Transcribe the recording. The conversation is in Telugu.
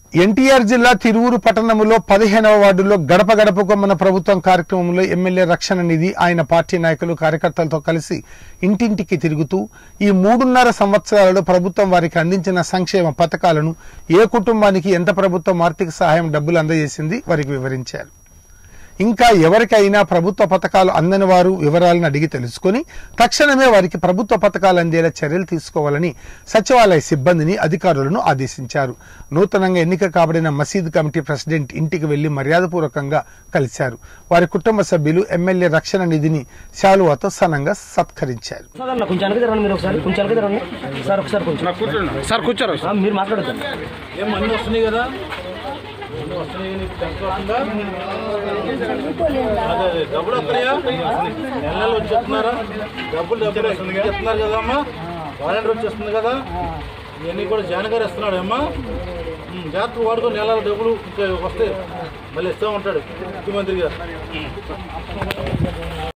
ఎన్టీఆర్ జిల్లా తిరువురు పట్టణంలో పదిహేనవ వార్డులో గడప గడపకు మన ప్రభుత్వం కార్యక్రమంలో ఎమ్మెల్యే రక్షణ నిధి ఆయన పార్టీ నాయకులు కార్యకర్తలతో కలిసి ఇంటింటికి తిరుగుతూ ఈ మూడున్నర సంవత్సరాలలో ప్రభుత్వం వారికి అందించిన సంక్షేమ పథకాలను ఏ కుటుంబానికి ఎంత ప్రభుత్వం ఆర్థిక సహాయం డబ్బులు అందజేసింది వారికి వివరించారు ఇంకా ఎవరికైనా ప్రభుత్వ పథకాలు అందని వారు వివరాలను అడిగి తెలుసుకుని తక్షణమే వారికి ప్రభుత్వ పథకాలు అందేలా చర్యలు తీసుకోవాలని సచివాలయ సిబ్బందిని అధికారులను ఆదేశించారు నూతనంగా ఎన్నిక కాబడిన మసీద్ కమిటీ ప్రెసిడెంట్ ఇంటికి వెళ్లి మర్యాదపూర్వకంగా కలిశారు వారి కుటుంబ సభ్యులు ఎమ్మెల్యే రక్షణ నిధిని శాలువాతో సనంగా సత్కరించారు సార్ అన్న కొంచెం వెనక్కి రండి మీరు ఒకసారి కొంచెం వెనక్కి రండి సార్ ఒకసారి కొంచెం సార్ కూర్చోరు ఆ, మీరు మాట్లాడతారు ఏం అన్నీ వస్తున్నాయి కదా అన్నీ వస్తున్నాయి నీకు టెన్షన్ వస్తుందా అదే అదే డబ్బులు వస్తున్నాయా నెల నెలలు వచ్చేస్తున్నారా డబ్బులు డబ్బులు ఇస్తున్నారు కదా అమ్మా వాలంటీర్ వచ్చేస్తుంది కదా ఇవన్నీ కూడా జగన్ గారు ఇస్తున్నాడు అమ్మా ఉమ్, జాగ్రత్త వాడుకో నెలల డబ్బులు ఇంకా వస్తాయి మళ్ళీ ఇస్తూ ఉంటాడు ముఖ్యమంత్రి గారు